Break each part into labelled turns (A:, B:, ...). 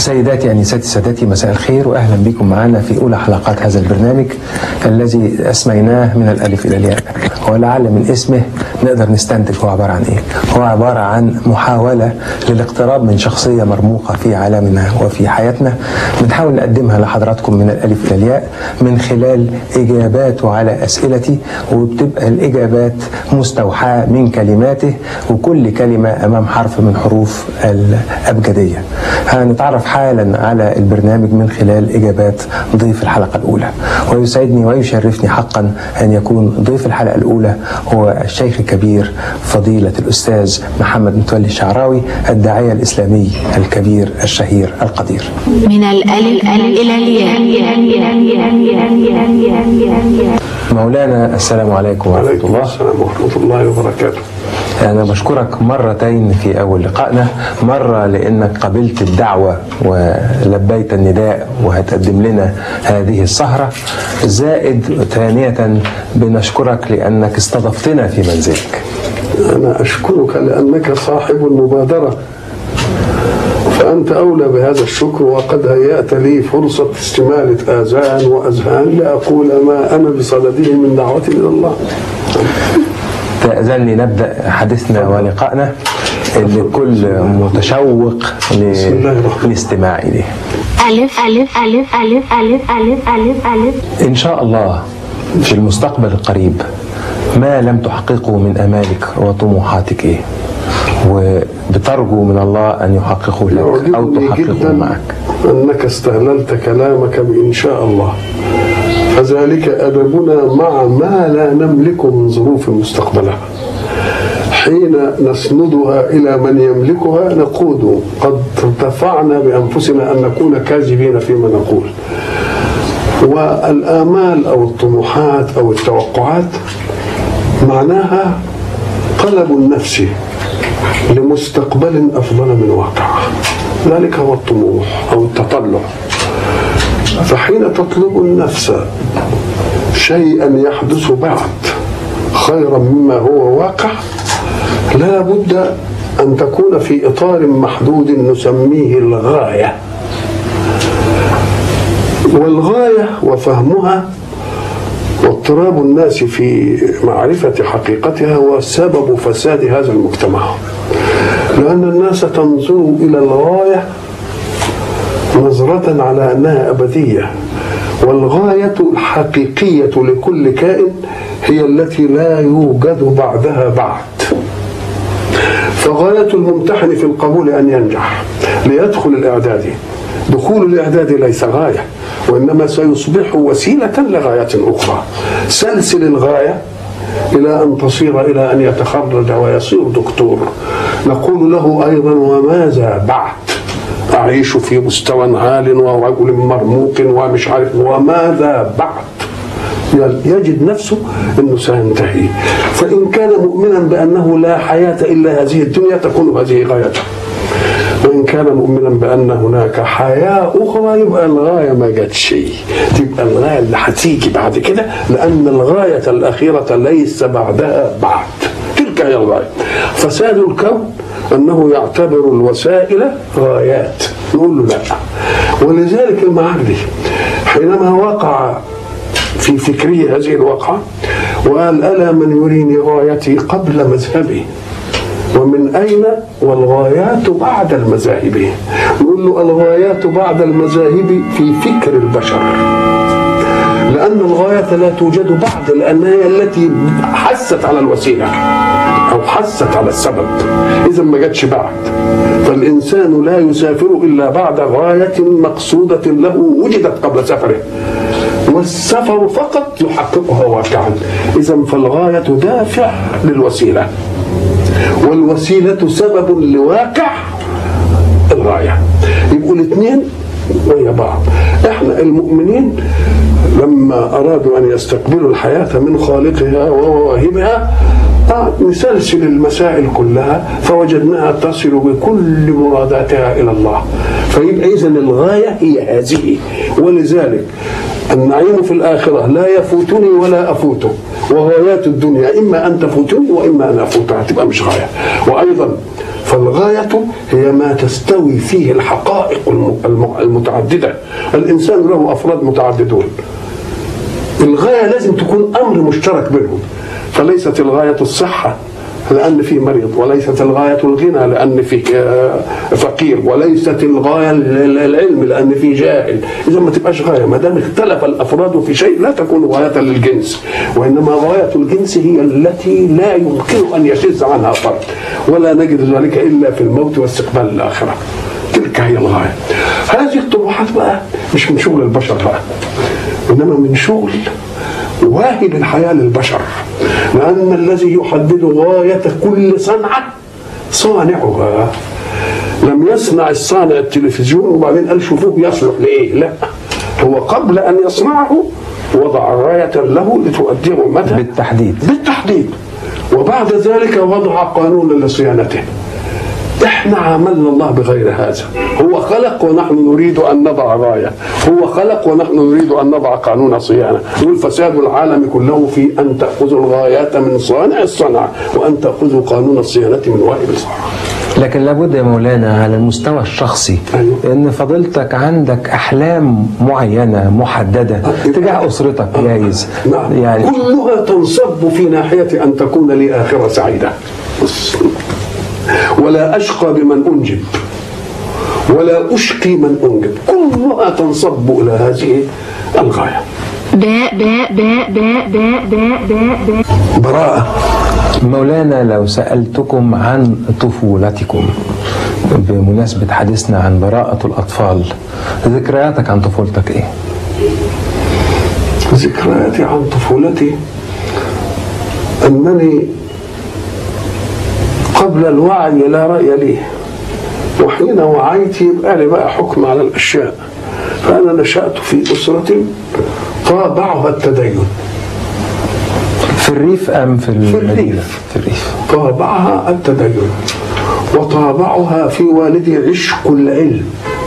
A: سيداتي أنساتي سادتي مساء الخير وأهلا بكم معنا في أولى حلقات هذا البرنامج الذي أسميناه من الألف إلى الياء ولعل من اسمه نقدر نستنتج هو عبارة عن إيه هو عبارة عن محاولة للاقتراب من شخصية مرموقة في عالمنا وفي حياتنا بنحاول نقدمها لحضراتكم من الألف إلى الياء من خلال إجاباته على أسئلتي وبتبقى الإجابات مستوحاة من كلماته وكل كلمة أمام حرف من حروف الأبجدية هنتعرف حالا على البرنامج من خلال إجابات ضيف الحلقة الأولى ويسعدني ويشرفني حقا أن يكون ضيف الحلقة الأولى هو الشيخ الكبير فضيلة الأستاذ محمد متولي الشعراوي الداعية الإسلامي الكبير الشهير القدير
B: من الألف إلى الياء
A: مولانا السلام عليكم ورحمة
C: وعليكم
A: الله
C: السلام ورحمة الله وبركاته
A: أنا بشكرك مرتين في أول لقائنا مرة لأنك قبلت الدعوة ولبيت النداء وهتقدم لنا هذه السهرة زائد ثانية بنشكرك لأنك استضفتنا في منزلك
C: أنا أشكرك لأنك صاحب المبادرة فأنت أولى بهذا الشكر وقد هيأت لي فرصة استمالة آذان وأذهان لأقول ما أنا بصدده من دعوة إلى الله
A: تأذنني نبدأ حديثنا ولقائنا اللي كل متشوق
C: بسم الله الرحمن
A: للاستماع إليه
B: ألف ألف ألف ألف ألف ألف ألف ألف
A: إن شاء الله في المستقبل القريب ما لم تحققه من أمالك وطموحاتك إيه وبترجو من الله أن يحققه لك أو
C: يعجبني
A: تحققه
C: جدا
A: معك
C: أنك استهللت كلامك بإن شاء الله فذلك أدبنا مع ما لا نملك من ظروف مستقبلها حين نسندها إلى من يملكها نقود قد ارتفعنا بأنفسنا أن نكون كاذبين فيما نقول والآمال أو الطموحات أو التوقعات معناها طلب النفس لمستقبل أفضل من واقعه ذلك هو الطموح أو التطلع فحين تطلب النفس شيئا يحدث بعد خيرا مما هو واقع لا بد أن تكون في إطار محدود نسميه الغاية والغاية وفهمها واضطراب الناس في معرفة حقيقتها هو سبب فساد هذا المجتمع لأن الناس تنظر إلى الغاية نظرة على أنها أبدية والغاية الحقيقية لكل كائن هي التي لا يوجد بعدها بعد فغاية الممتحن في القبول أن ينجح ليدخل الإعدادي دخول الإعداد ليس غاية وإنما سيصبح وسيلة لغاية أخرى سلسل الغاية إلى أن تصير إلى أن يتخرج ويصير دكتور نقول له أيضا وماذا بعد أعيش في مستوى عال ورجل مرموق ومش عارف وماذا بعد يجد نفسه انه سينتهي فان كان مؤمنا بانه لا حياه الا هذه الدنيا تكون هذه غايته وان كان مؤمنا بان هناك حياه اخرى يبقى الغايه ما جاتش تبقى الغايه اللي هتيجي بعد كده لان الغايه الاخيره ليس بعدها بعد تلك هي الغايه فساد الكون انه يعتبر الوسائل غايات نقول له لا ولذلك المعري حينما وقع في فكره هذه الواقعة وقال ألا من يريني غايتي قبل مذهبي ومن أين والغايات بعد المذاهب نقول له الغايات بعد المذاهب في فكر البشر لأن الغاية لا توجد بعد لأنها هي التي حست على الوسيلة أو حست على السبب إذا ما جاتش بعد فالإنسان لا يسافر إلا بعد غاية مقصودة له وجدت قبل سفره والسفر فقط يحققها واقعا إذا فالغاية دافع للوسيلة والوسيلة سبب لواقع الغاية يبقوا الاثنين ويا بعض احنا المؤمنين لما أرادوا أن يستقبلوا الحياة من خالقها وواهبها آه نسلسل المسائل كلها فوجدناها تصل بكل مراداتها إلى الله فيبقى إذا الغاية هي هذه ولذلك النعيم في الآخرة لا يفوتني ولا أفوته وغايات الدنيا إما أن تفوتني وإما أن أفوتها تبقى مش غاية وأيضا فالغاية هي ما تستوي فيه الحقائق الم- الم- المتعددة الإنسان له أفراد متعددون الغاية لازم تكون أمر مشترك بينهم فليست الغاية الصحة لأن فيه مريض وليست الغاية الغنى لأن فيه آه، فقير وليست الغاية ال- العلم لأن فيه جاهل إذا ما تبقاش غاية ما دام اختلف الأفراد في شيء لا تكون غاية للجنس وإنما غاية الجنس هي التي لا يمكن أن يشذ عنها فرد ولا نجد ذلك إلا في الموت واستقبال الآخرة تلك هي الغاية هذه الطموحات بقى مش من شغل البشر بقى إنما من شغل واهب الحياة للبشر لأن الذي يحدد غاية كل صنعة صانعها لم يصنع الصانع التلفزيون وبعدين قال شوفوه يصلح لإيه لا هو قبل أن يصنعه وضع غاية له لتؤديه متى
A: بالتحديد
C: بالتحديد وبعد ذلك وضع قانونا لصيانته احنا عملنا الله بغير هذا هو خلق ونحن نريد ان نضع غايه هو خلق ونحن نريد ان نضع قانون صيانه يقول فساد العالم كله في ان تاخذوا الغايات من صانع الصنعه وان تاخذوا قانون الصيانه من واهب الصنعه
A: لكن لابد يا مولانا على المستوى الشخصي
C: أيوة.
A: ان فضيلتك عندك احلام معينه محدده تجاه اسرتك جايز
C: نعم
A: يعني
C: كلها تنصب في ناحيه ان تكون لي اخره سعيده بص. ولا اشقى بمن انجب ولا اشقي من انجب كلها تنصب الى هذه الغايه
B: باء باء باء باء باء باء باء باء
C: براءه
A: مولانا لو سالتكم عن طفولتكم بمناسبه حديثنا عن براءه الاطفال ذكرياتك عن طفولتك ايه؟
C: ذكرياتي عن طفولتي أنني قبل الوعي لا رأي لي وحين وعيت يبقى لي بقى حكم على الأشياء فأنا نشأت في أسرة طابعها التدين
A: في الريف ام في المدينه؟
C: الريف.
A: في الريف
C: طابعها التدين وطابعها في والدي عشق العلم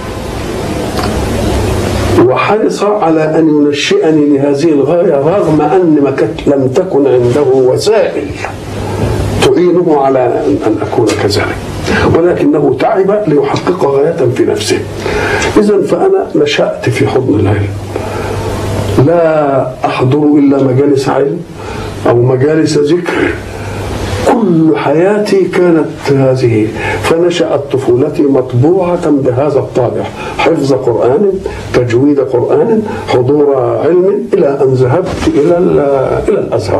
C: وحرص على أن ينشئني لهذه الغاية رغم أن ما كانت لم تكن عنده وسائل تعينه على أن أن أكون كذلك ولكنه تعب ليحقق غاية في نفسه إذا فأنا نشأت في حضن العلم لا أحضر إلا مجالس علم أو مجالس ذكر كل حياتي كانت هذه فنشأت طفولتي مطبوعة بهذا الطابع حفظ قرآن تجويد قرآن حضور علم إلى أن ذهبت إلى ال- إلى الأزهر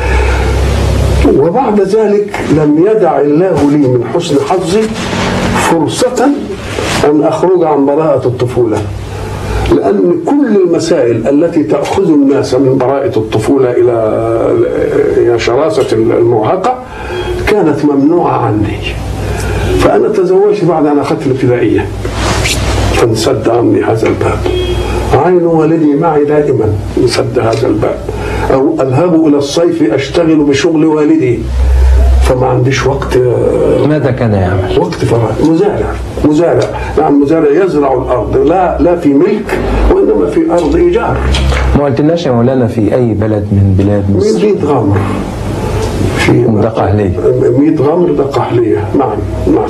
C: وبعد ذلك لم يدع الله لي من حسن حظي فرصة أن أخرج عن براءة الطفولة لأن كل المسائل التي تأخذ الناس من براءة الطفولة إلى إلى شراسة المراهقة كانت ممنوعة عني فأنا تزوجت بعد أن أخذت الابتدائية فانسد عني هذا الباب عين والدي معي دائما انسد هذا الباب أو أذهب إلى الصيف أشتغل بشغل والدي فما عنديش وقت
A: ماذا كان يعمل؟
C: وقت فراغ مزارع مزارع نعم مزارع يزرع الارض لا لا في ملك وانما في ارض ايجار
A: ما قلتلناش يا مولانا في اي بلد من بلاد
C: من
A: مصر
C: ميت غمر في
A: ده قهلية.
C: ميت غمر ده قهلية نعم نعم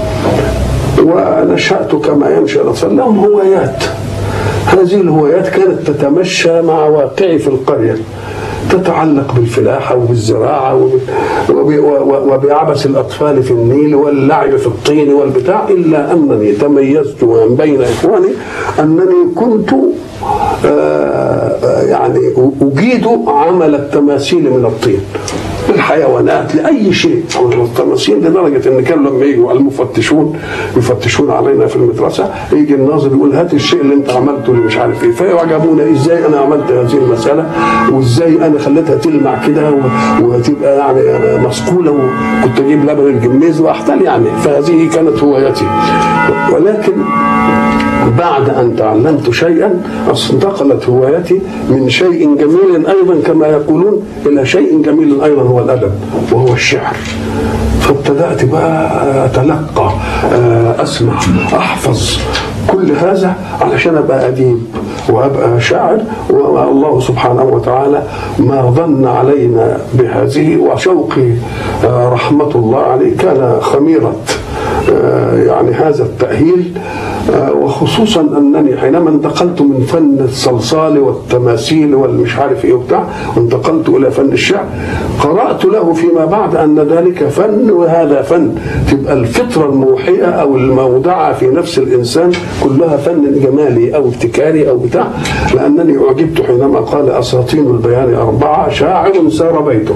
C: ونشأت كما ينشأ الأطفال لهم هوايات هذه الهوايات كانت تتمشى مع واقعي في القرية تتعلق بالفلاحة وبالزراعة وب- وب- و- وبعبث الأطفال في النيل واللعب في الطين والبتاع إلا أنني تميزت من بين إخواني أنني كنت آه، آه، يعني أجيد عمل التماثيل من الطين الحيوانات لاي شيء عمل التماثيل لدرجه ان كانوا لما يجوا المفتشون يفتشون علينا في المدرسه يجي الناظر يقول هات الشيء اللي انت عملته اللي مش عارف ايه فيعجبونا ازاي انا عملت هذه المساله وازاي انا خليتها تلمع كده و- وتبقى يعني مصقوله وكنت اجيب لبن الجميز واحتل يعني فهذه كانت هوايتي ولكن بعد أن تعلمت شيئا انتقلت هوايتي من شيء جميل أيضا كما يقولون إلى شيء جميل أيضا هو الأدب وهو الشعر فابتدأت بقى أتلقى آه، أسمع أحفظ كل هذا علشان أبقى أديب وأبقى شاعر والله سبحانه وتعالى ما ظن علينا بهذه وشوقي آه، رحمة الله عليه كان خميرة آه، يعني هذا التأهيل آه، وخصوصا أنني حينما انتقلت من فن الصلصال والتماثيل والمش عارف إيه وبتاع وانتقلت إلى فن الشعر قرأت له فيما بعد أن ذلك فن وهذا فن تبقى الفطرة الموحية أو المودعة في نفس الإنسان كلها فن جمالي أو ابتكاري أو بتاع لأنني أعجبت حينما قال أساطين البيان أربعة شاعر سار بيته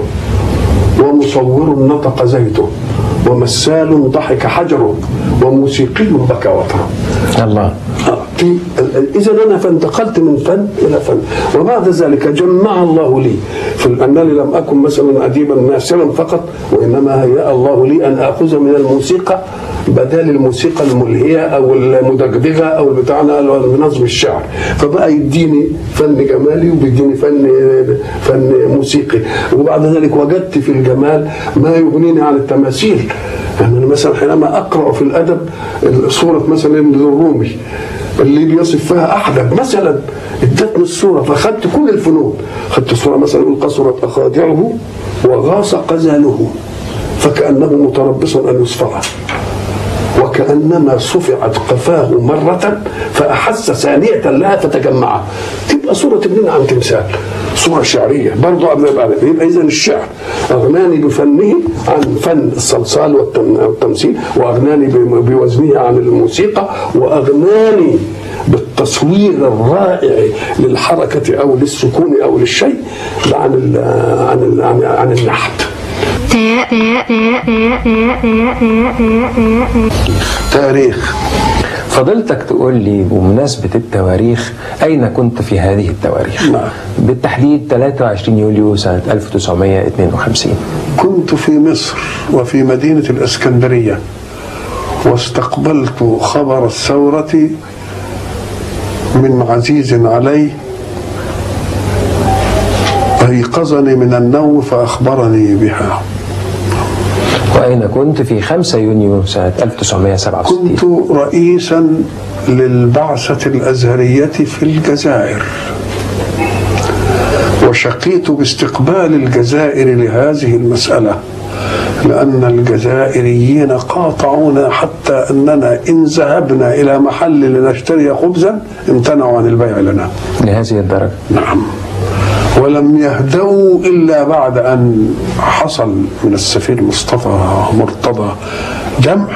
C: ومصور نطق زيته ومثال ضحك حجره وموسيقي بكى وطره
A: الله
C: اذا انا فانتقلت من فن الى فن وبعد ذلك جمع الله لي في انني لم اكن مثلا اديبا ماسرا فقط وانما هيأ الله لي ان اخذ من الموسيقى بدل الموسيقى الملهيه او المدغدغه او بتاعنا بنظم الشعر فبقى يديني فن جمالي وبيديني فن فن موسيقي وبعد ذلك وجدت في الجمال ما يغنيني عن التماثيل يعني أنا مثلا حينما اقرا في الادب صوره مثلا ابن الرومي اللي بيصف فيها احدب مثلا ادتني الصوره فاخذت كل الفنون خدت الصوره مثلا يقول قصرت اخادعه وغاص قزاله فكانه متربص ان يصفعه وكأنما صفعت قفاه مرة فأحس ثانية لها فتجمع تبقى صورة ابننا عن تمثال صورة شعرية برضه قبل يبقى يبقى إذا الشعر أغناني بفنه عن فن الصلصال والتم- والتمثيل وأغناني بم- بوزنه عن الموسيقى وأغناني بالتصوير الرائع للحركة أو للسكون أو للشيء عن ال عن ال عن, عن النحت تاريخ
A: فضلتك تقول لي بمناسبة التواريخ أين كنت في هذه التواريخ؟
C: نعم.
A: بالتحديد 23 يوليو سنة 1952
C: كنت في مصر وفي مدينة الإسكندرية واستقبلت خبر الثورة من عزيز علي أيقظني من النوم فأخبرني بها
A: وأين كنت في 5 يونيو سنة 1967
C: كنت رئيسا للبعثة الأزهرية في الجزائر وشقيت باستقبال الجزائر لهذه المسألة لأن الجزائريين قاطعونا حتى أننا إن ذهبنا إلى محل لنشتري خبزا امتنعوا عن البيع لنا
A: لهذه الدرجة
C: نعم ولم يهدوا إلا بعد أن حصل من السفير مصطفى مرتضى جمع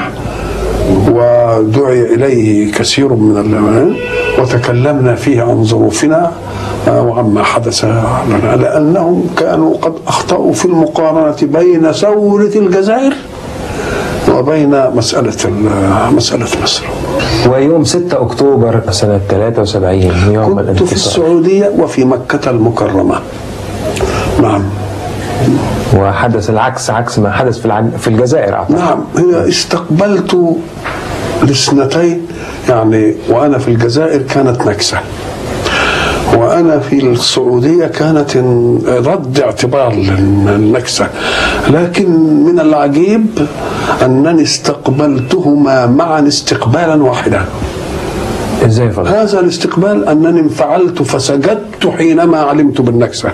C: ودعي إليه كثير من العلماء وتكلمنا فيه عن ظروفنا آه، وعما حدث لنا لأنهم كانوا قد أخطأوا في المقارنة بين ثورة الجزائر وبين مسألة ال- مسألة مصر
A: ويوم 6 أكتوبر سنة 73 يوم
C: كنت في
A: الانتصار
C: السعودية وفي مكة المكرمة نعم
A: وحدث العكس عكس ما حدث في العج... في الجزائر أعتقد
C: نعم هي استقبلت لسنتين يعني وانا في الجزائر كانت نكسه وانا في السعوديه كانت رد اعتبار للنكسه لكن من العجيب انني استقبلتهما معا استقبالا واحدا
A: ازاي يا فضل؟
C: هذا الاستقبال انني انفعلت فسجدت حينما علمت بالنكسه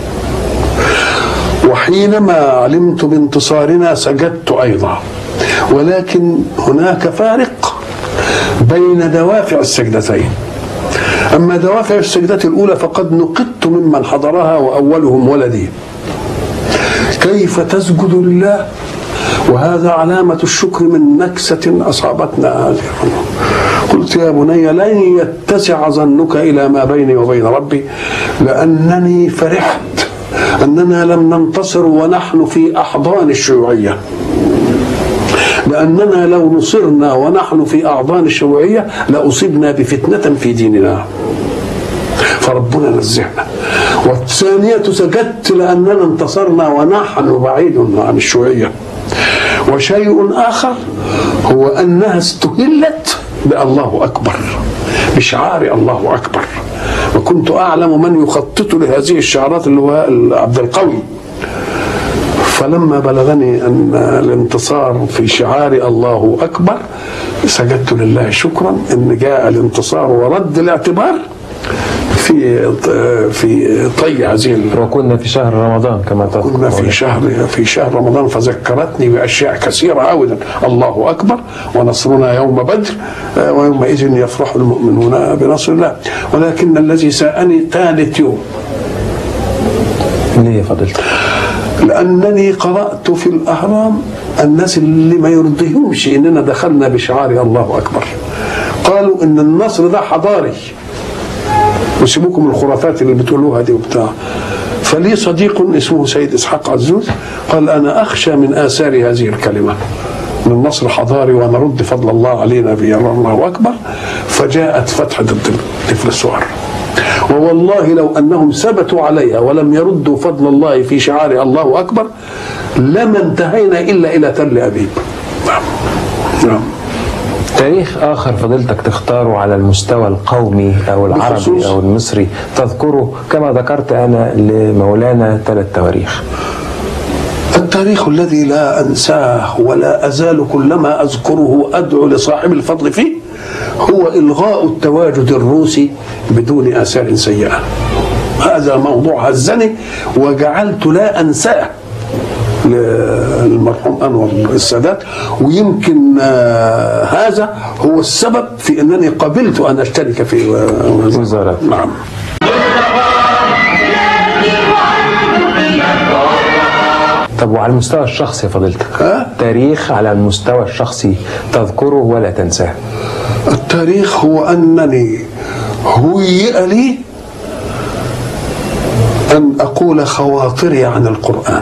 C: وحينما علمت بانتصارنا سجدت ايضا ولكن هناك فارق بين دوافع السجدتين اما دوافع السجده الاولى فقد نقدت ممن حضرها واولهم ولدي كيف تسجد لله وهذا علامة الشكر من نكسة أصابتنا هذه قلت يا بني لن يتسع ظنك إلى ما بيني وبين ربي لأنني فرحت أننا لم ننتصر ونحن في أحضان الشيوعية لأننا لو نصرنا ونحن في أحضان الشيوعية لأصبنا بفتنة في ديننا فربنا نزهنا والثانية سجدت لأننا انتصرنا ونحن بعيد عن الشيوعية وشيء آخر هو أنها استهلت بالله أكبر بشعار الله اكبر وكنت اعلم من يخطط لهذه الشعارات اللي هو عبد القوي فلما بلغني ان الانتصار في شعار الله اكبر سجدت لله شكرا ان جاء الانتصار ورد الاعتبار في في طي هذه ال-
A: وكنا في شهر رمضان كما تذكر
C: كنا في شهر في شهر رمضان فذكرتني باشياء كثيره ابدا الله اكبر ونصرنا يوم بدر آه، ويومئذ يفرح المؤمنون بنصر الله ولكن الذي ساءني ثالث يوم
A: ليه يا فضيلتك؟
C: لانني قرات في الاهرام الناس اللي ما يرضيهمش اننا دخلنا بشعار الله اكبر قالوا ان النصر ده حضاري وسيبوكم من الخرافات اللي بتقولوها دي وبتاع فلي صديق اسمه سيد اسحاق عزوز قال انا اخشى من اثار هذه الكلمه من النصر حضاري ونرد فضل الله علينا به الله اكبر فجاءت فتح ضد الطفل الصغير ووالله لو انهم ثبتوا عليها ولم يردوا فضل الله في شعار الله اكبر لما انتهينا الا الى تل ابيب نعم نعم
A: تاريخ آخر فضيلتك تختاره على المستوى القومي أو العربي
C: بخصوص؟
A: أو المصري تذكره كما ذكرت أنا لمولانا ثلاث تواريخ
C: التاريخ الذي لا انساه ولا ازال كلما اذكره ادعو لصاحب الفضل فيه هو الغاء التواجد الروسي بدون اثار سيئه هذا موضوع هزني وجعلت لا انساه للمرحوم انور السادات ويمكن آه، هذا هو السبب في انني قبلت ان اشترك في آه،
A: وزارة.
C: نعم
A: طب وعلى المستوى الشخصي يا فضيلتك
C: ها؟
A: تاريخ على المستوى الشخصي تذكره ولا تنساه
C: التاريخ هو أنني هيئ لي أن أقول خواطري عن القرآن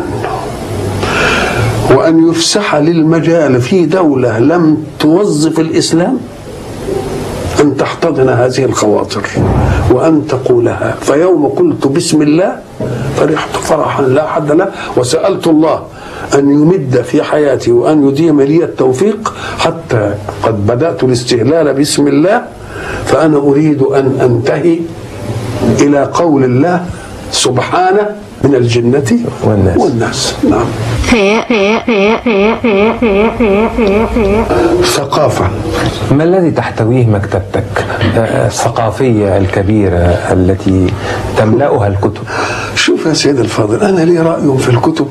C: وأن يفسح للمجال في دولة لم توظف الإسلام أن تحتضن هذه الخواطر وأن تقولها فيوم قلت بسم الله فرحت فرحا لا حد له وسألت الله أن يمد في حياتي وأن يديم لي التوفيق حتى قد بدأت الاستهلال بسم الله فأنا أريد أن أنتهي إلى قول الله سبحانه من الجنة
A: والناس.
C: والناس نعم
B: fair, fair, fair, fair, fair, fair, fair, fair, fair.
C: ثقافة
A: ما الذي تحتويه مكتبتك آه، الثقافية الكبيرة التي تملأها الكتب
C: شوف يا سيد الفاضل أنا لي رأي في الكتب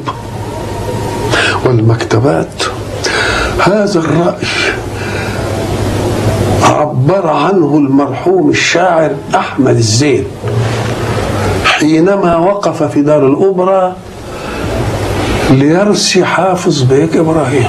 C: والمكتبات هذا الرأي عبر عنه المرحوم الشاعر أحمد الزين حينما وقف في دار الأوبرا ليرسي حافظ بيك إبراهيم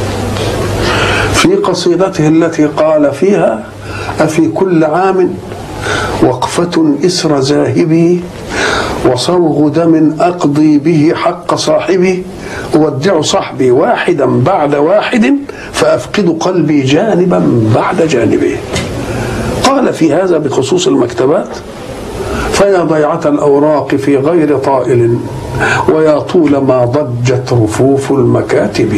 C: في قصيدته التي قال فيها أفي كل عام وقفة إسر ذاهبي وصوغ دم أقضي به حق صاحبي أودع صحبي واحدا بعد واحد فأفقد قلبي جانبا بعد جانبه قال في هذا بخصوص المكتبات فيا ضيعة الأوراق في غير طائل ويا طول ما ضجت رفوف المكاتب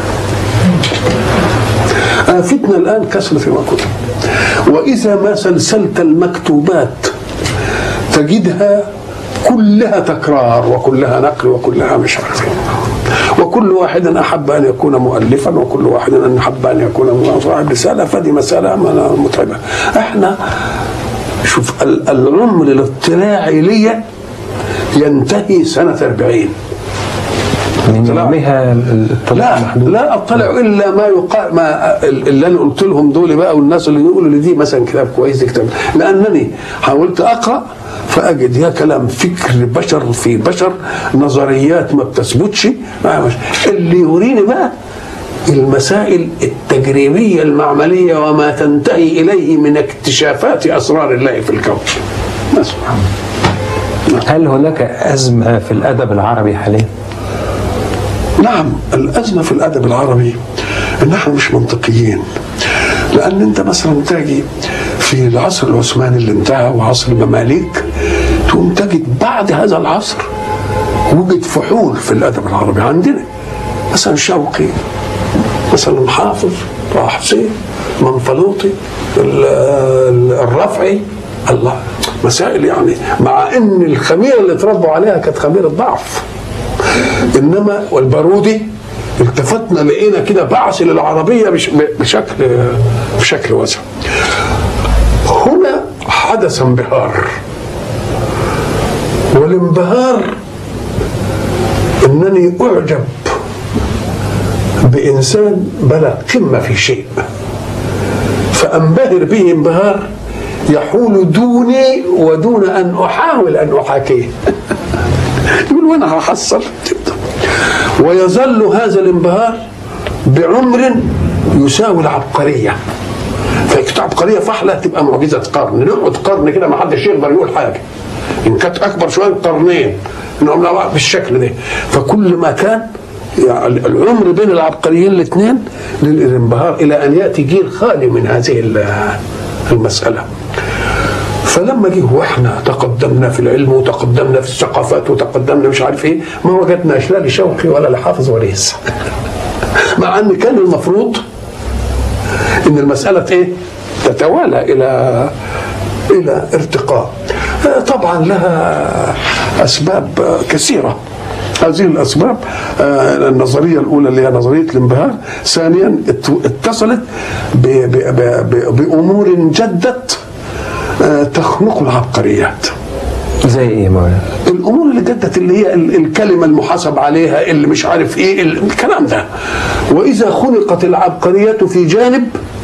C: آفتنا الآن كثرة المكتب وإذا ما سلسلت المكتوبات تجدها كلها تكرار وكلها نقل وكلها مش عارف إيه. وكل واحد احب ان يكون مؤلفا وكل واحد ان احب ان يكون صاحب رساله فدي مساله متعبه احنا شوف ال- العمر الاطلاعي لي ينتهي سنه 40
A: من
C: اطلاع.
A: يومها الاطلاع
C: لا
A: محدود
C: لا اطلع الا ما يقال ما اللي انا قلت لهم دول بقى والناس اللي يقولوا لي دي مثلا كتاب كويس دي كتاب لانني حاولت اقرا فاجد يا كلام فكر بشر في بشر نظريات ما بتثبتش ما مش. اللي يوريني بقى المسائل التجريبيه المعمليه وما تنتهي اليه من اكتشافات اسرار الله في الكون بس
A: هل هناك أزمة في الأدب العربي حاليا؟
C: نعم الأزمة في الأدب العربي إن احنا مش منطقيين لأن أنت مثلا تجي في العصر العثماني اللي انتهى وعصر المماليك تقوم تجد بعد هذا العصر وجد فحول في الأدب العربي عندنا مثلا شوقي مثلا حافظ طه حسين منفلوطي ال- ال- الرفعي الله مسائل يعني مع ان الخميره اللي اتربوا عليها كانت خميره ضعف انما والبارودي التفتنا لقينا كده بعث للعربيه بش- بشكل بشكل واسع هنا حدث انبهار والانبهار انني اعجب بانسان بلغ قمه في شيء فانبهر به انبهار يحول دوني ودون ان احاول ان احاكيه يقول وانا هحصل ويظل هذا الانبهار بعمر يساوي العبقريه فكنت عبقريه فحله تبقى معجزه قرن نقعد قرن كده ما حدش يقدر يقول حاجه ان كانت اكبر شويه قرنين نعملها بالشكل ده فكل ما كان يعني العمر بين العبقريين الاثنين للانبهار الى ان ياتي جيل خالي من هذه ال- المساله فلما جه واحنا تقدمنا في العلم وتقدمنا في الثقافات وتقدمنا مش عارف ايه ما وجدناش لا لشوقي ولا لحافظ وريس مع ان كان المفروض ان المساله ايه تتوالى الى الى ارتقاء آه، طبعا لها اسباب آه، كثيره هذه الاسباب آه، النظريه الاولى اللي هي نظريه الانبهار ثانيا ات- اتصلت ب- ب- ب- ب- بامور جدت آه، تخنق العبقريات
A: زي ايه يا مولانا؟
C: الامور اللي جدت اللي هي ال- الكلمه المحاسب عليها اللي مش عارف ايه ال- الكلام ده واذا خلقت العبقريه في جانب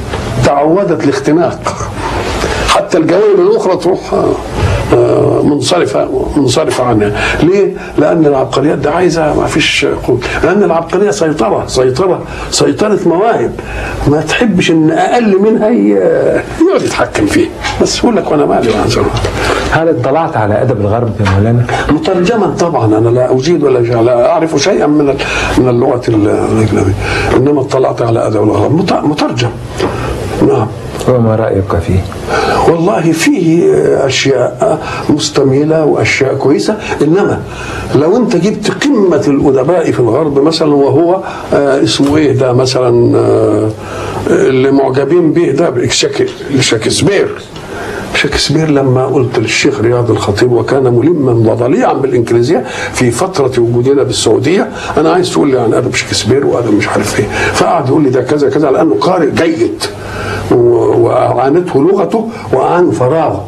C: تعودت الاختناق حتى الجوانب الاخرى تروح آه، آه، منصرفه منصرفه عنها ليه؟ لان العبقريات ده عايزه ما فيش قوه لان العبقريه سيطره سيطره سيطره مواهب ما تحبش ان اقل منها ي- يقعد يتحكم فيه بس يقول لك وانا مالي وانا زمان.
A: هل اطلعت على ادب الغرب يا مولانا؟
C: مترجما طبعا انا لا اجيد ولا لا اعرف شيئا من ال- من اللغه ال- الاجنبيه انما اطلعت على ادب الغرب مت- مترجم نعم
A: وما رايك فيه؟
C: والله فيه اشياء مستميله واشياء كويسه انما لو انت جبت قمه الادباء في الغرب مثلا وهو آه، اسمه ايه ده مثلا آه، اللي معجبين به ده شك- شكسبير شكسبير لما قلت للشيخ رياض الخطيب وكان ملما وضليعا بالانجليزيه في فتره وجودنا بالسعوديه انا عايز تقول لي عن ادب شكسبير وادب مش عارف ايه فقعد يقول لي ده كذا كذا لانه قارئ جيد و- واعانته لغته واعان فراغه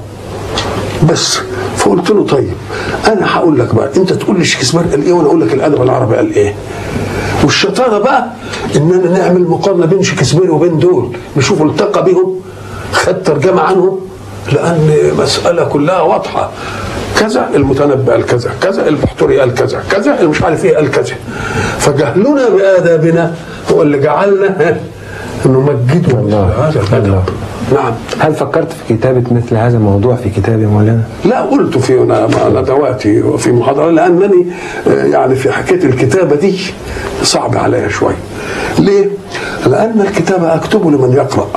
C: بس فقلت له طيب انا هقول لك بقى انت تقول لي شكسبير قال ايه وانا اقول لك الادب العربي قال ايه والشطاره بقى اننا نعمل مقارنه بين شكسبير وبين دول نشوف التقى بهم خد ترجمه عنهم لان مساله كلها واضحه كذا المتنبي قال كذا كذا البحتري قال كذا كذا اللي مش عارف ايه قال كذا فجهلنا بادابنا هو اللي جعلنا ها، نمجده
A: الله.
C: هذا الادب
A: الله.
C: نعم
A: هل فكرت في كتابه مثل هذا الموضوع في كتاب يا مولانا؟
C: لا قلت في ندواتي وفي محاضرة لأنني آه، يعني في حكاية الكتابة دي صعب عليا شوي ليه؟ لأن الكتابة أكتب لمن يقرأ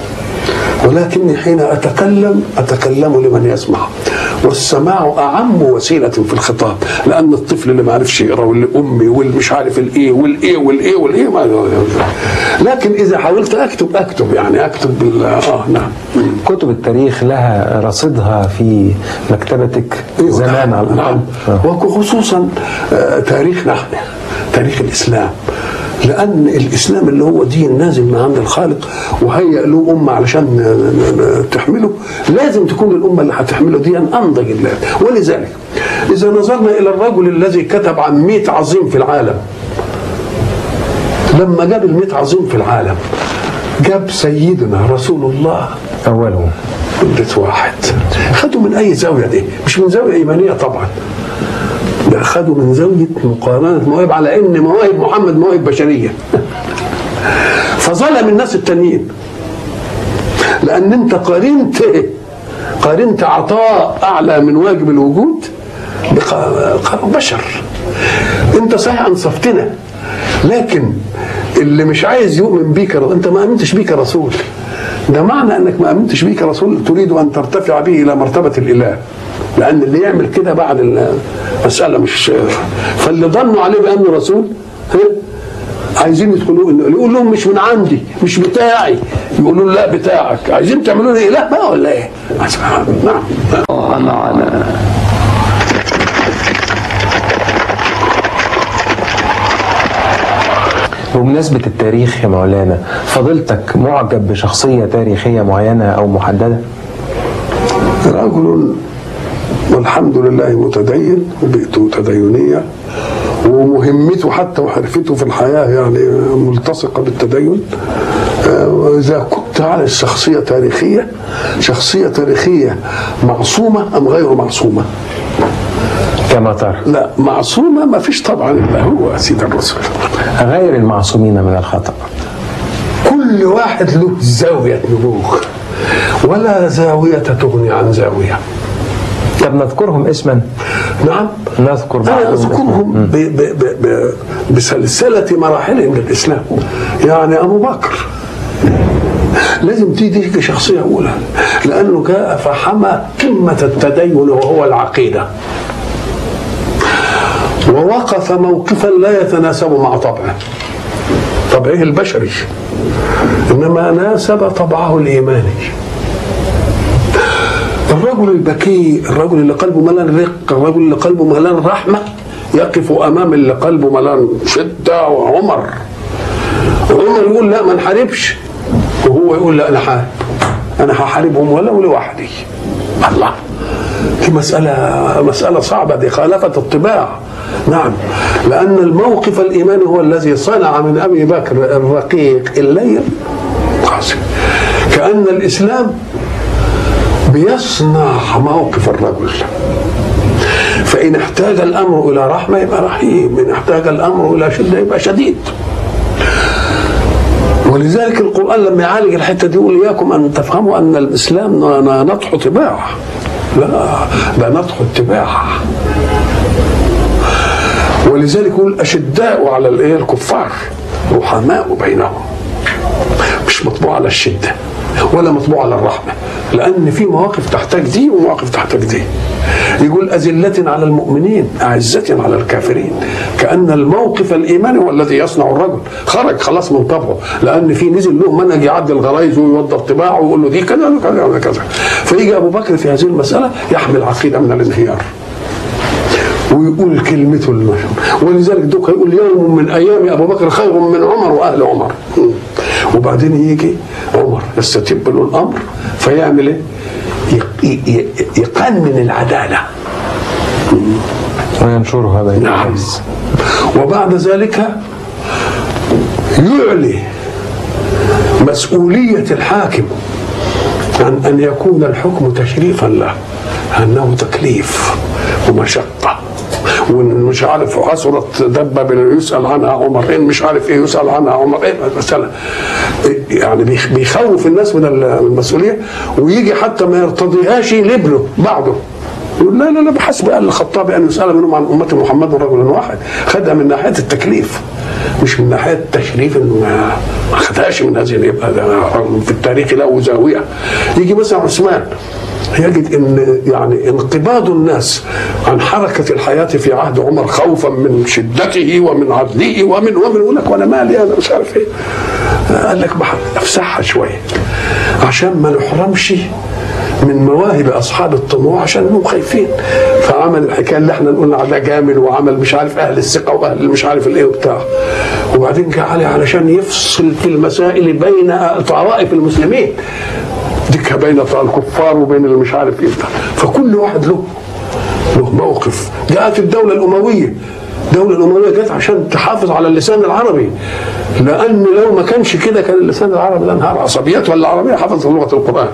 C: ولكني حين أتكلم أتكلم لمن يسمع والسماع أعم وسيلة في الخطاب لأن الطفل اللي ما عرفش يقرأ واللي أمي واللي مش عارف الإيه والإيه والإيه والإيه ما لكن إذا حاولت أكتب أكتب يعني أكتب بال آه نعم
A: كتب التاريخ لها رصيدها في مكتبتك زمان على الأقل
C: نعم
A: آه.
C: وخصوصا آه، تاريخنا احنا تاريخ الاسلام لان الاسلام اللي هو دين نازل من عند الخالق وهيأ له امه علشان ن- ن- تحمله لازم تكون الامه اللي هتحمله دي انضج الله ولذلك اذا نظرنا الى الرجل الذي كتب عن 100 عظيم في العالم لما جاب ال 100 عظيم في العالم جاب سيدنا رسول الله
A: أولهم
C: مدة واحد خدوا من أي زاوية دي مش من زاوية إيمانية طبعا ده خدوا من زاوية مقارنة مواهب على إن مواهب محمد مواهب بشرية فظلم الناس التانيين لأن أنت قارنت قارنت عطاء أعلى من واجب الوجود بق- بشر أنت صحيح أنصفتنا لكن اللي مش عايز يؤمن بيك انت ما امنتش بيك رسول ده معنى انك ما امنتش بيك رسول تريد ان ترتفع به الى مرتبه الاله لان اللي يعمل كده بعد المساله مش فاللي ظنوا عليه بانه رسول ها؟ عايزين يدخلوه إنه- يقول لهم مش من عندي مش بتاعي يقولوا له لا بتاعك عايزين تعملوا لي اله بقى ولا ايه؟ نعم
D: الله معنا
A: بمناسبة التاريخ يا مولانا فضيلتك معجب بشخصية تاريخية معينة أو محددة؟
C: رجل والحمد لله متدين وبيئته تدينية ومهمته حتى وحرفته في الحياة يعني ملتصقة بالتدين آه، وإذا كنت على الشخصية تاريخية شخصية تاريخية معصومة أم غير معصومة
A: كما ترى
C: لا معصومة ما فيش طبعا إلا هو سيد الرسول
A: غير المعصومين من الخطأ
C: كل واحد له زاوية نبوغ ولا زاوية تغني عن زاوية
A: طب نذكرهم اسما
C: نعم
A: نذكر
C: أنا
A: بعضهم اسما
C: أذكرهم ب ب ب ب بسلسلة مراحلهم للإسلام يعني أبو بكر لازم تيجي شخصية أولى لأنه جاء فحمى قمة التدين وهو العقيدة ووقف موقفا لا يتناسب مع طبعه طبعه البشري إنما ناسب طبعه الإيماني الرجل البكي الرجل اللي قلبه ملان رق الرجل اللي قلبه ملان رحمة يقف أمام اللي قلبه ملان شدة وعمر عمر يقول لا ما نحاربش وهو يقول لا انا حارب انا هحاربهم ولو لوحدي الله دي مسألة مسألة صعبة دي خالفة الطباع نعم لأن الموقف الإيماني هو الذي صنع من أبي بكر الرقيق الليل قاسي كأن الإسلام بيصنع موقف الرجل فإن احتاج الأمر إلى رحمة يبقى رحيم إن احتاج الأمر إلى شدة يبقى شديد ولذلك القرآن لما يعالج الحتة دي يقول إياكم أن تفهموا أن الإسلام نطح طباع لا ده نطح اتباع ولذلك يقول أشداء على الإيه الكفار رحماء بينهم مش مطبوع على الشدة ولا مطبوع على الرحمة لأن في مواقف تحتاج دي ومواقف تحتاج دي يقول أذلة على المؤمنين أعزة على الكافرين كأن الموقف الإيماني هو الذي يصنع الرجل خرج خلاص من طبعه لأن في نزل له منهج يعدي الغرايز ويوضب طباعه ويقول له دي كذا وكذا وكذا فيجي أبو بكر في هذه المسألة يحمل عقيدة من الانهيار ويقول كلمته المشهور ولذلك دوك يقول يوم من ايام ابو بكر خير من عمر واهل عمر وبعدين يجي عمر يستتب له الامر فيعمل ايه؟ يق- ي- ي- يقنن العداله
A: وينشرها بين
C: نعم
A: الناس
C: وبعد ذلك يعلي مسؤولية الحاكم عن أن يكون الحكم تشريفا له أنه تكليف ومشقة ومش عارف عثرت دبة بن يسأل عنها عمر إن مش عارف إيه يسأل عنها عمر إيه مثلا يعني بيخ- بيخوف الناس من المسؤولية ويجي حتى ما يرتضيهاش لابنه بعده يقول لا لا لا بحسب قال الخطابي ان يسال منهم عن امه محمد رجل واحد خدها من ناحيه التكليف مش من ناحيه التشريف انه ما ما خدهاش من هذه يبقى ده في التاريخ له زاويه يجي مثلا عثمان يجد ان يعني انقباض الناس عن حركه الحياه في عهد عمر خوفا من شدته ومن عدله ومن ومن يقول لك وانا مالي انا مش عارف ايه قال لك بح- افسحها شويه عشان ما نحرمش من مواهب اصحاب الطموح عشان هم خايفين فعمل الحكايه اللي احنا نقول عليها جامل وعمل مش عارف اهل الثقه واهل مش عارف الايه وبتاع وبعدين جه علي علشان يفصل في المسائل بين طوائف المسلمين ديك بين الكفار وبين اللي مش عارف ايه بتاع فكل واحد له له موقف جاءت الدوله الامويه الدولة الأموية جت عشان تحافظ على اللسان العربي لأن لو ما كانش كده كان اللسان العربي لانهار عصبيات ولا عربية حفظت لغة القرآن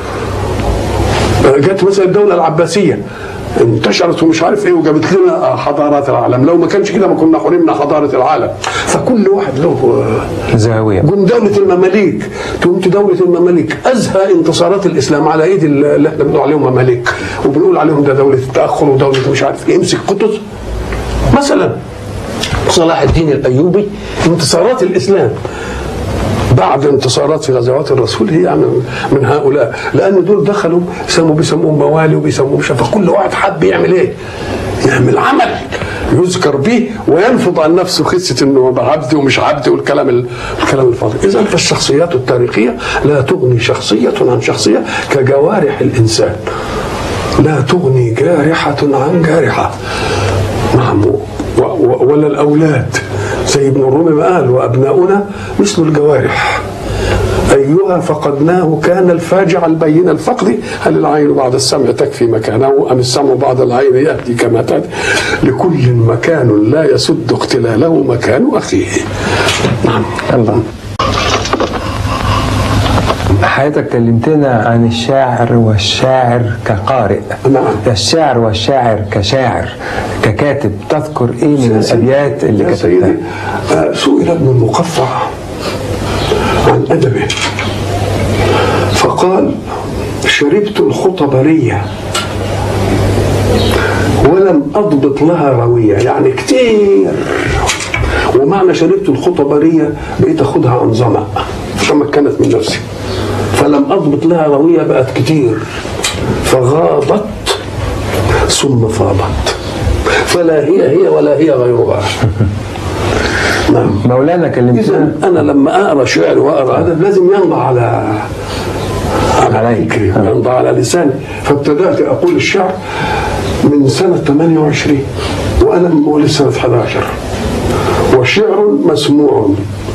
C: جت مثلا الدولة العباسية انتشرت ومش عارف ايه وجابت لنا حضارات العالم لو ما كانش كده ما كنا حرمنا حضارة العالم فكل واحد له
A: زاوية
C: قوم دولة المماليك تقوم دولة المماليك أزهى انتصارات الإسلام على إيد اللي احنا بنقول عليهم مماليك وبنقول عليهم ده دولة التأخر ودولة مش عارف إيه امسك قطز مثلا صلاح الدين الأيوبي انتصارات الإسلام بعد انتصارات في غزوات الرسول هي من, من هؤلاء لان دول دخلوا يسموا بيسموهم موالي وبيسموهم شفا فكل واحد حب يعمل ايه؟ يعمل عمل يذكر به وينفض عن نفسه خسه انه بقى عبد ومش عبد والكلام ال- الكلام الفاضي اذا فالشخصيات التاريخيه لا تغني شخصيه عن شخصيه كجوارح الانسان لا تغني جارحه عن جارحه نعم و- و- ولا الاولاد زي ابن الرومي ما قال وابناؤنا مثل الجوارح أيها فقدناه كان الفاجع البين الفقد هل العين بعد السمع تكفي مكانه أم السمع بعد العين يأتي كما تأتي لكل مكان لا يسد اختلاله مكان أخيه نعم
A: الله حضرتك كلمتنا عن الشاعر والشاعر كقارئ
C: نعم.
A: الشاعر والشاعر كشاعر ككاتب تذكر ايه من الابيات اللي
C: يا
A: كتبتها
C: سيدي آه، سئل ابن المقفع عن أدبه فقال شربت الخطبرية ولم أضبط لها روية يعني كتير ومعنى شربت الخطبرية بقيت أخدها عن ظمأ تمكنت من نفسي فلم أضبط لها روية بقت كتير فغاضت ثم فاضت فلا هي هي ولا هي غيرها نعم
A: مولانا
C: إذا
A: كلمتنا
C: أنا لما أقرأ شعر وأقرأ أدب لازم ينضع على على
A: عليك.
C: فكري وينضع على لساني فابتدأت أقول الشعر من سنة 28 وأنا من مواليد سنة 11 وشعر مسموع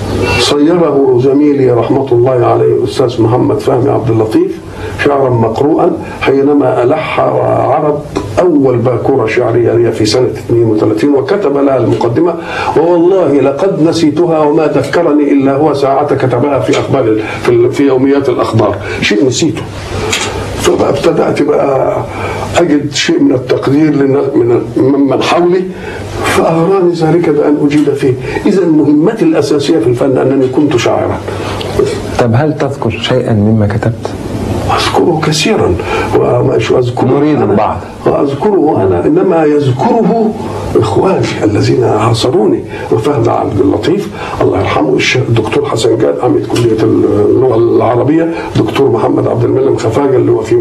C: صيره زميلي رحمة الله عليه الأستاذ محمد فهمي عبد اللطيف شعرا مقروءا حينما ألح وعرض أول باكورة شعرية لي في سنة 32 وكتب لها المقدمة ووالله لقد نسيتها وما ذكرني إلا هو ساعة كتبها في أخبار ال- في, ال- في يوميات الأخبار شيء نسيته فبقى ابتدأت بقى أجد شيء من التقدير للناس- من ممن حولي فأغراني ذلك بأن أجيد فيه إذا مهمتي الأساسية في الفن أنني كنت شاعرا
A: طب هل تذكر شيئا مما كتبت؟
C: أذكره كثيرا ومش أذكره
A: نريد
C: أنا
A: البعض.
C: وأذكره أنا إنما يذكره إخواني الذين عاصروني وفهد عبد اللطيف الله يرحمه الشيخ الدكتور حسن جاد عميد كلية اللغة العربية دكتور محمد عبد المنعم خفاجة اللي هو في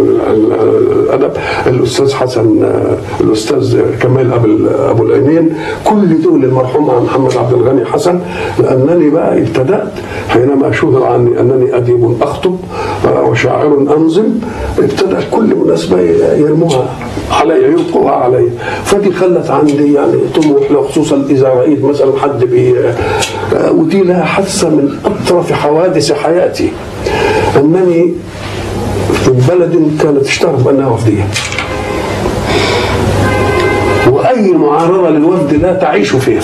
C: الأدب الأستاذ حسن الأستاذ كمال أبو أبو العينين كل دول المرحوم عن محمد عبد الغني حسن لأنني بقى ابتدأت حينما شهر عني أنني أديب أخطب وشاعر أنظم ابتدأ كل مناسبة يرموها علي يلقوها علي فدي خلت عندي يعني طموح لو خصوصا إذا رأيت مثلا حد بي ودي لها حادثة من أطرف حوادث حياتي أنني في بلد كانت تشتهر بأنها وفدية وأي معارضة للوفد لا تعيش فيها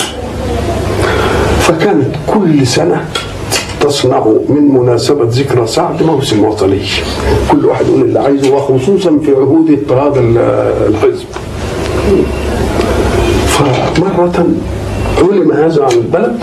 C: فكانت كل سنة تصنع من مناسبة ذكرى سعد موسم وطني كل واحد يقول اللي عايزه وخصوصا في عهود اضطهاد الحزب فمرة علم هذا عن البلد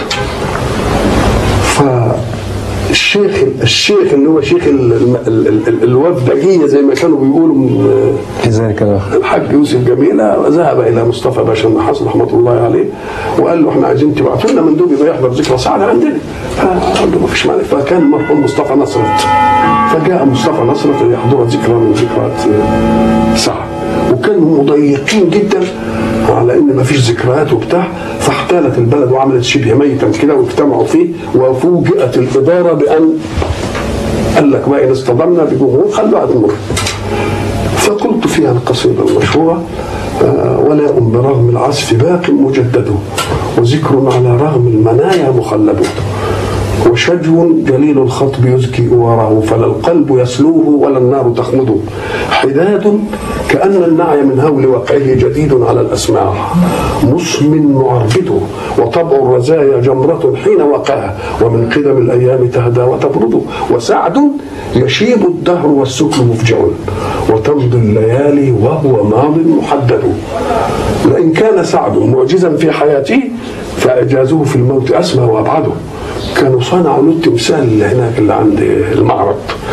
C: فالشيخ الشيخ اللي هو شيخ ال- ال- ال- الوفدجية زي ما كانوا بيقولوا من
A: في ذلك الوقت
C: الحاج يوسف جميلة ذهب إلى مصطفى باشا النحاس رحمة الله عليه وقال له احنا عايزين تبعتوا لنا مندوب يبقى يحضر ذكرى سعد عندنا فقال له ما فيش مانع فكان مرحوم مصطفى نصرت فجاء مصطفى نصرت ليحضر ذكرى من ذكريات سعد وكانوا مضيقين جدا على ان ما فيش ذكريات وبتاع فاحتالت البلد وعملت شبه ميتا كده واجتمعوا فيه وفوجئت الاداره بان قال لك بقى ان اصطدمنا بجمهور خلوها تمر فقلت فيها القصيدة المشهورة آه، ولاء برغم العزف باق مجدد وذكر على رغم المنايا مخلد وشجو جليل الخطب يزكي أواره فلا القلب يسلوه ولا النار تخمده حداد كأن النعي من هول وقعه جديد على الأسماع مصم معربد وطبع الرزايا جمرة حين وقعها ومن قدم الأيام تهدى وتبرد وسعد يشيب الدهر والسكن مفجع وتمضي الليالي وهو ماض محدد لئن كان سعد معجزا في حياته فإعجازه في الموت أسمى وأبعده كانوا صنعوا له التمثال اللي هناك اللي عند المعرض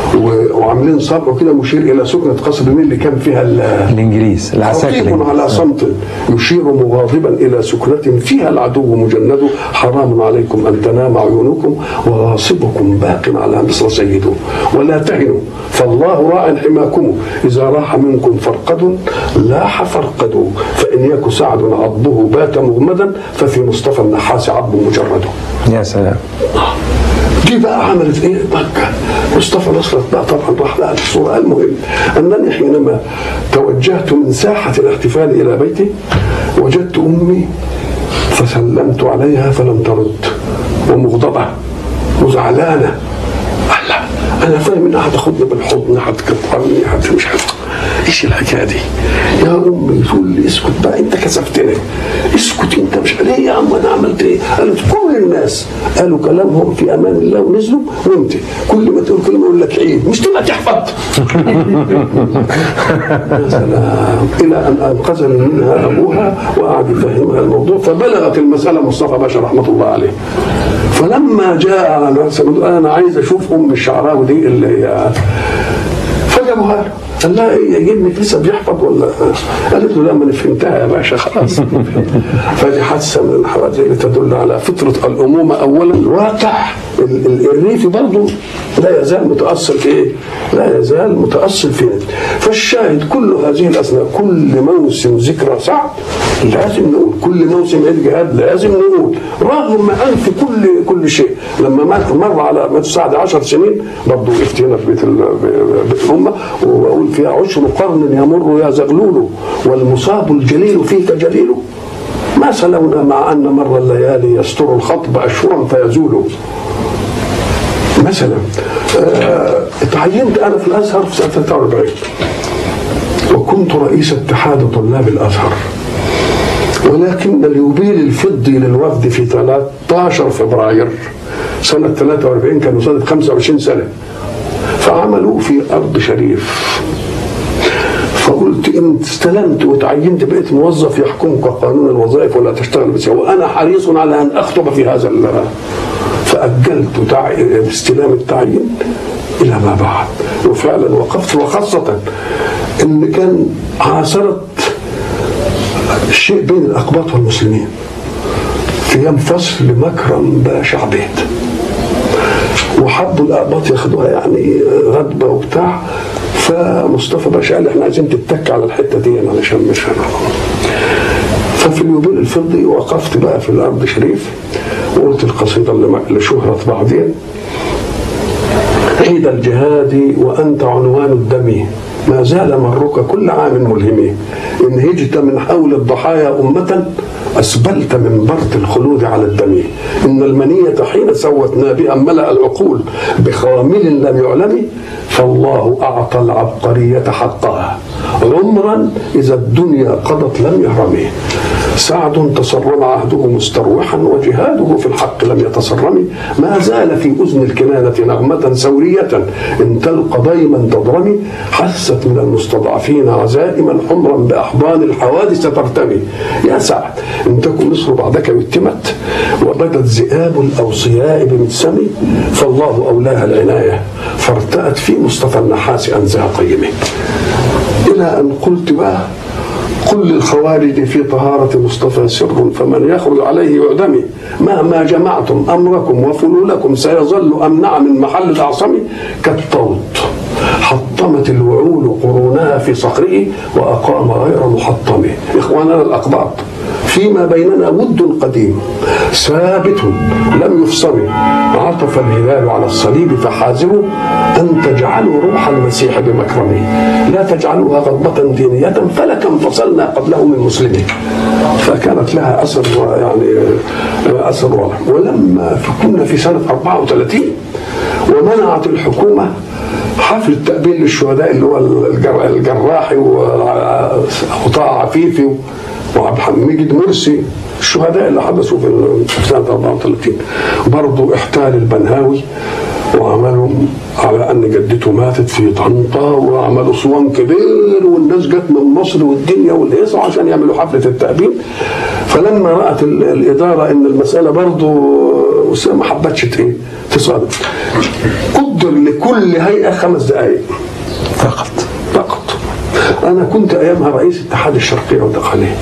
C: و- وعاملين صبع كده مشير الى سكنه قصر النيل اللي كان فيها ال-
A: الانجليز العساكر
C: خطيب
A: الإنجليز.
C: على صمت يشير مغاضبا الى سكنة فيها العدو مجند حرام عليكم ان تنام عيونكم وغاصبكم باق على مصر سيده ولا تهنوا فالله راع حماكم اذا راح منكم فرقد لاح فرقدوا فان يك سعد عضه بات مغمدا ففي مصطفى النحاس عض مجرد
A: يا سلام
C: دي بقى عملت ايه ضجه مصطفى نصرت بقى طبعا راح لها الصوره المهم انني حينما توجهت من ساحه الاحتفال الى بيتي وجدت امي فسلمت عليها فلم ترد ومغضبه وزعلانه الله انا فاهم انها هتاخدني بالحضن هتكترني هت مش هت ايش الحكايه دي؟ يا امي تقول لي اسكت بقى انت كسفتني اسكت انت مش ليه يا عم انا عملت ايه؟ قالت كل الناس قالوا كلامهم في امان الله ونزلوا وانت كل ما تقول كلمه يقول لك عيد مش تبقى تحفظ يا سلام الى ان انقذني منها ابوها وقعد يفهمها الموضوع فبلغت المساله مصطفى باشا رحمه الله عليه فلما جاء انا انا عايز اشوف ام الشعراوي دي اللي هي فجابوها له قال لها ايه يجيبني لسه بيحفظ ولا قالت له لا ما انا فهمتها يا باشا خلاص فدي حادثه من الحوادث اللي تدل على فطره الامومه اولا الواقع ال- ال- الريفي برضه لا يزال متاثر في ايه؟ لا يزال متاثر في فالشاهد كل هذه الاسماء كل موسم ذكرى سعد لازم نقول كل موسم عيد جهاد لازم نقول رغم انف كل كل شيء لما مات مر على مات سعد 10 سنين برضه وقفت هنا في بيت ال- بيت الامه واقول فيها عشر قرن يمر يا زغلول والمصاب الجليل فيك جليل ما سلونا مع ان مر الليالي يستر الخطب اشهرا فيزول مثلا آه، اتعينت انا في الازهر في سنه 43 وكنت رئيس اتحاد طلاب الازهر ولكن اليوبيل الفضي للوفد في 13 فبراير سنة 43 كانوا سنة 25 سنة فعملوا في أرض شريف فقلت إن استلمت وتعينت بقيت موظف يحكمك قانون الوظائف ولا تشتغل بسيئة وأنا حريص على أن أخطب في هذا ال- فأجلت تع- استلام التعيين إلى ما بعد وفعلا وقفت وخاصة إن كان عاصرت الشيء بين الأقباط والمسلمين في أيام فصل مكرم باشا عبيد وحبوا الأقباط ياخدوها يعني غدبة وبتاع فمصطفى باشا قال احنا عايزين تتك على الحتة دي علشان مش هنعرف ففي اليوبيل الفضي وقفت بقى في الأرض شريف وقلت القصيدة اللي لشهرة بعدين عيد الجهاد وأنت عنوان الدم ما زال مرك كل عام ملهم إن هجت من حول الضحايا أمة أسبلت من برد الخلود على الدم إن المنية حين سوت نابئا ملأ العقول بخامل لم يعلم فالله أعطى العبقرية حقها عمرا إذا الدنيا قضت لم يهرم سعد تصرم عهده مستروحا وجهاده في الحق لم يتصرم ما زال في أذن الكنانة نغمة سورية إن تلقى ضيما تضرمي حست من المستضعفين عزائما حمرا بأحضان الحوادث ترتمي يا سعد إن تكن مصر بعدك يتمت وبدت ذئاب الأوصياء بمتسم فالله أولاها العناية فارتأت في مصطفى النحاس أنزها قيمه إلى أن قلت بقى كل الخوارج في طهارة مصطفى سر فمن يخرج عليه يعدم مهما جمعتم أمركم وفلولكم سيظل أمنع من محل الأعصم كالطوط حطمت الوعول قرونها في صخره وأقام غير محطم إخواننا الأقباط فيما بيننا ود قديم ثابت لم يفصل عطف الهلال على الصليب فحاذروا أن تجعلوا روح المسيح بمكرمه لا تجعلوها غضبة دينية فلكم فصلنا قبله من مسلمين فكانت لها أثر يعني أثر واضح ولما كنا في سنة 34 ومنعت الحكومة حفل التأبين للشهداء اللي هو الجر- الجراحي وطه عفيفي وعبد الحميد مرسي الشهداء اللي حدثوا في سنة 34 برضه احتال البنهاوي وعملوا على ان جدته ماتت في طنطا وعملوا صوان كبير والناس جت من مصر والدنيا والهيصه عشان يعملوا حفله التأبين فلما رأت ال- الإدارة ان المسألة برضه بس ما حبتش ت- ايه تصادف قدر لكل هيئه خمس دقائق
A: فقط
C: فقط انا كنت ايامها رئيس اتحاد الشرقيه والدقهليه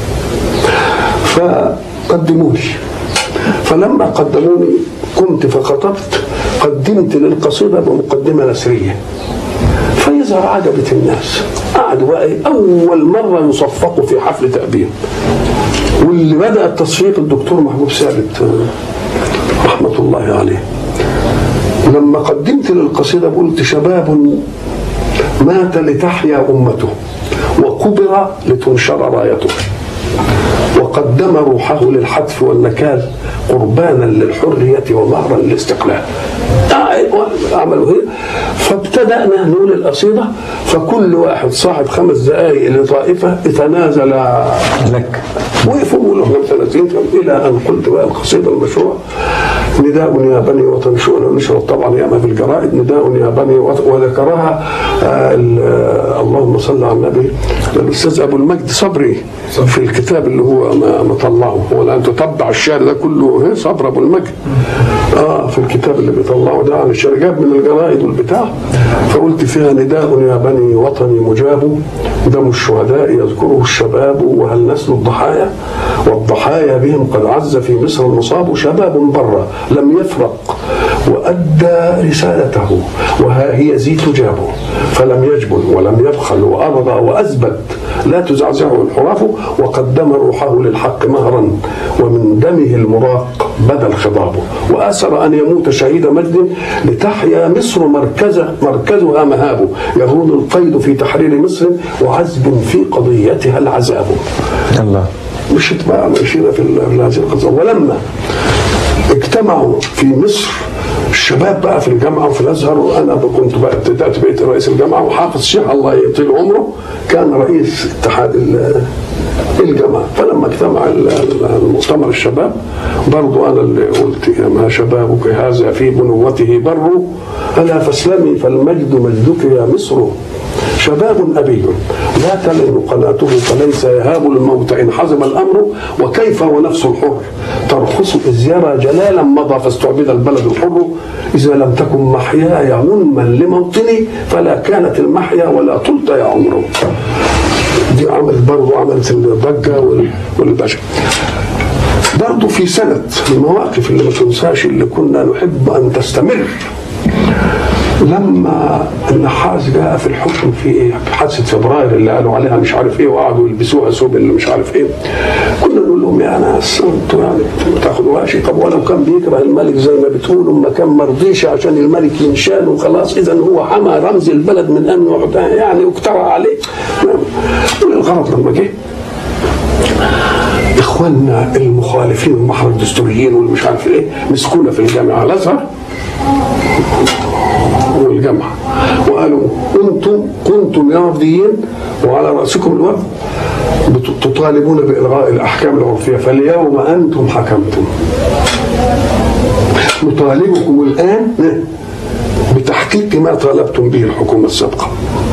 C: فقدموني فلما قدموني قمت فخطبت قدمت للقصيده بمقدمه نثريه فإذا عجبت الناس قعدوا بقى إيه؟ أول مرة يصفقوا في حفل تأبين واللي بدأ التصفيق الدكتور محبوب ثابت آه، رحمة الله عليه لما قدمت للقصيدة قلت شباب مات لتحيا أمته وقبر لتنشر رايته وقدم روحه للحتف والنكال قربانا للحرية ومهرا للاستقلال عملوا هي فابتدأنا نقول القصيدة فكل واحد صاحب خمس دقائق لطائفة يتنازل
A: لك
C: وقفوا يقولوا احنا 30 الى ان قلت بقى القصيده المشهوره نداء يا بني وطن شؤنا نشرت طبعا ياما في الجرائد نداء يا بني وطن وذكرها آه ال- آه اللهم صل على النبي الاستاذ ابو المجد صبري في الكتاب اللي هو ما- مطلعه هو الان تتبع الشعر ده كله هي صبر ابو المجد اه في الكتاب اللي بيطلعه ده عن الشعر جاب من الجرائد والبتاع فقلت فيها نداء يا بني وطني مجاب دم الشهداء يذكره الشباب وهل نسل الضحايا والضحايا بهم قد عز في مصر المصاب شباب بر لم يفرق وأدى رسالته وها هي زي تجابه فلم يجبن ولم يبخل وأرضى وأثبت لا تزعزعه الحراف وقدم روحه للحق مهرا ومن دمه المراق بدا الخضاب وأسر أن يموت شهيد مجد لتحيا مصر مركزه مركزها مهابه يهون القيد في تحرير مصر وعزب في قضيتها العذاب
A: الله
C: مشيت بقى مشينا في ال- في هذه القصه ولما اجتمعوا في مصر الشباب بقى في الجامعه وفي الازهر وانا كنت بقى ابتدات بقيت رئيس الجامعه وحافظ شيخ الله يطيل عمره كان رئيس اتحاد ال- الجامعه فلما اجتمع ال- ال- المؤتمر الشباب برضو انا اللي قلت يا ما شبابك هذا في بنوته بر الا فاسلمي فالمجد مجدك يا مصر شباب أبي لا تلن قناته فليس يهاب الموت إن حزم الأمر وكيف ونفس الحر ترخص إذ يرى جلالا مضى فاستعبد البلد الحر إذا لم تكن محياي غنما لموطني فلا كانت المحيا ولا طلت يا عمر دي عملت برضه عملت الضجة وال- والبشر برضه في سنة المواقف اللي ما تنساش اللي كنا نحب أن تستمر لما النحاس جاء في الحكم في ايه؟ في حادثه فبراير اللي قالوا عليها مش عارف ايه وقعدوا يلبسوها ثوب اللي مش عارف ايه كنا نقول لهم يا ناس انتوا يعني ما تاخدوهاش طب ولو كان بيكره الملك زي ما بتقولوا ما كان مرضيش عشان الملك ينشال وخلاص اذا هو حمى رمز البلد من ان يقعد يعني واقترع عليه الغرض لما جه اخواننا المخالفين المحر الدستوريين واللي مش عارف ايه مسكونا في الجامعه الازهر والجامعة وقالوا انتم كنتم يا وفديين وعلى رأسكم الوفد بت- تطالبون بإلغاء الأحكام العرفية فاليوم أنتم حكمتم نطالبكم الآن بتحقيق ما طالبتم به الحكومة السابقة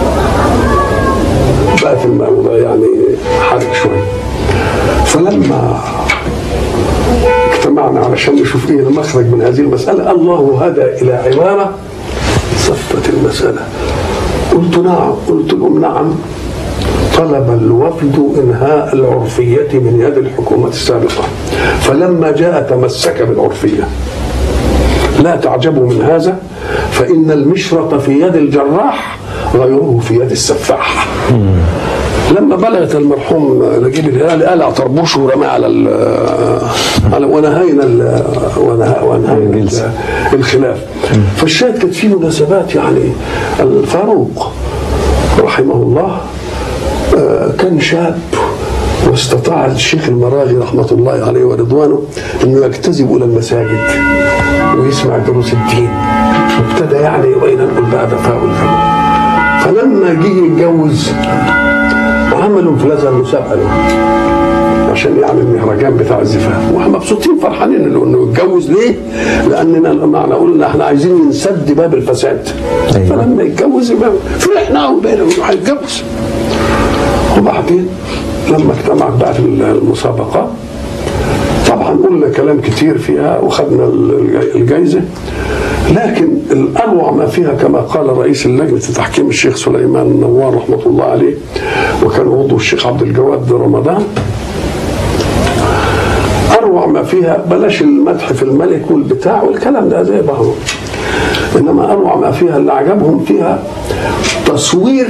C: بقى في الموضوع يعني حرج شوية فلما اجتمعنا علشان نشوف ايه المخرج من هذه المسألة الله هدى إلى عبارة صفت المسألة قلت نعم قلت لهم نعم طلب الوفد إنهاء العرفية من يد الحكومة السابقة فلما جاء تمسك بالعرفية لا تعجبوا من هذا فإن المشرط في يد الجراح غيره في يد السفاح لما بلغت المرحوم نجيب الهلالي قلع طربوشه ورماه على ال على ونهينا ال ونه- ونهينا
A: الجلسة.
C: ال- الخلاف فالشاهد كانت في مناسبات يعني الفاروق رحمه الله آه، كان شاب واستطاع الشيخ المراغي رحمة الله عليه ورضوانه أنه يجتذب إلى المساجد ويسمع دروس الدين وابتدى يعني وإلى نقول بقى تفاؤل فلما جه يتجوز عملوا في لازم مسابقة له عشان يعمل المهرجان بتاع الزفاف واحنا مبسوطين فرحانين انه انه اتجوز ليه؟ لاننا معنى قلنا احنا عايزين نسد باب الفساد
A: أيوة.
C: فلما يتجوز يبقى فرحنا وبقينا انه هيتجوز وبعدين لما اجتمعت بقى المسابقات طبعا قلنا كلام كتير فيها وخدنا الج- الجايزة لكن الأروع ما فيها كما قال رئيس اللجنة تحكيم الشيخ سليمان النوار رحمة الله عليه وكان عضو الشيخ عبد الجواد رمضان اروع ما فيها بلاش المدح في الملك والبتاع والكلام ده زي بعضه انما اروع ما فيها اللي عجبهم فيها تصوير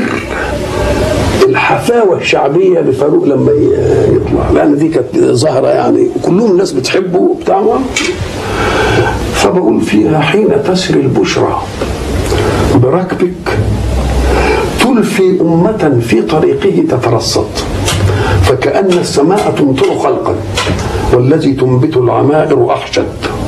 C: الحفاوه الشعبيه لفاروق لما ي- يطلع لان دي كانت ظاهره يعني كلهم الناس بتحبه وبتاع فبقول فيها حين تسري البشرى بركبك تلفي أمة في طريقه تترصد فكأن السماء تمطر خلقا والذي تنبت العمائر أحشد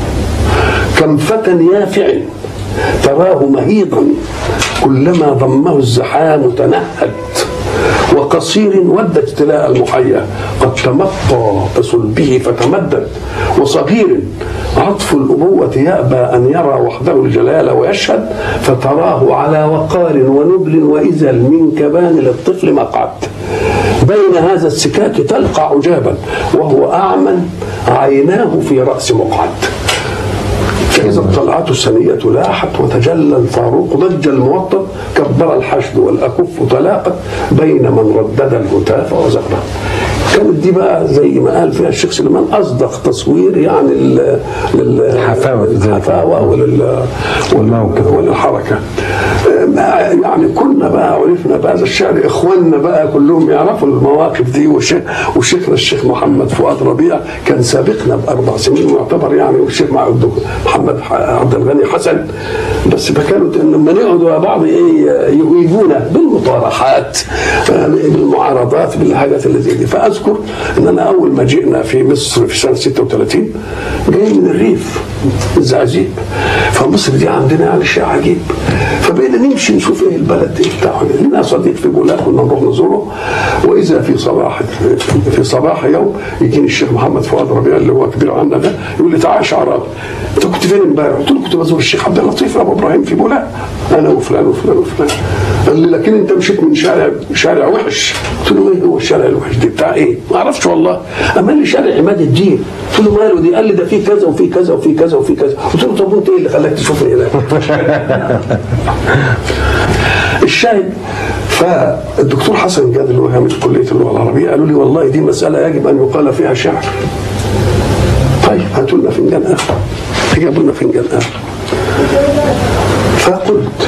C: كم فتى يافع تراه مهيضا كلما ضمه الزحام تنهد وقصير ود اجتلاء المحيا قد تمطى بصلبه فتمدد وصغير عطف الأبوة يأبى أن يرى وحده الجلال ويشهد فتراه على وقار ونبل وإزل من كبان للطفل مقعد بين هذا السكاك تلقى عجابا وهو أعمى عيناه في رأس مقعد فإذا الطلعة السنية لاحت وتجلى الفاروق ضج الموطن كبر الحشد والأكف تلاقت بين من ردد الهتاف وزغرة كانت دي بقى زي ما قال فيها الشيخ سليمان أصدق تصوير يعني لل لل-
A: الحفاوة.
C: للحفاوة ولل
A: والموقف.
C: وللحركة ما- يعني كنا بقى عرفنا بهذا الشعر اخواننا بقى كلهم يعرفوا المواقف دي وشيخ وشيخنا الشيخ محمد فؤاد ربيع كان سابقنا باربع سنين ويعتبر يعني والشيخ مع الدكتور محمد ح- عبد الغني حسن بس فكانوا لما نقعدوا مع بعض ايه يجيبونا بالمطارحات آه، بالمعارضات بالحاجات اللي زي دي فاذكر ان انا اول ما جئنا في مصر في سنه 36 جاي من الريف الزعزيق فمصر دي عندنا يعني شيء عجيب فبقينا نمشي نشوف ايه البلد ايه بتاع لنا صديق في بولاق كنا نروح نزوره واذا في صباح في صباح يوم يجيني الشيخ محمد فؤاد ربيع اللي هو كبير عنا ده يقول لي تعال يا شعراوي انت كنت فين امبارح؟ قلت له كنت بزور الشيخ عبد اللطيف ابو ابراهيم في بولاق انا وفلان وفلان وفلان قال لي لكن انت مشيت من شارع شارع وحش قلت له ايه هو الشارع الوحش دي بتاع ايه؟ ما اعرفش والله اما قال لي شارع عماد الدين قلت له ماله دي؟ قال لي ده فيه كذا وفي كذا وفي كذا وفي كذا قلت له طب وانت ايه اللي خلاك تشوفني هناك؟ الشاهد فالدكتور حسن جاد اللي هو جامعة كلية اللغة العربية قالوا لي والله دي مسألة يجب أن يقال فيها شعر طيب هاتوا لنا فنجان قهوة جابوا لنا فنجان قهوة فقلت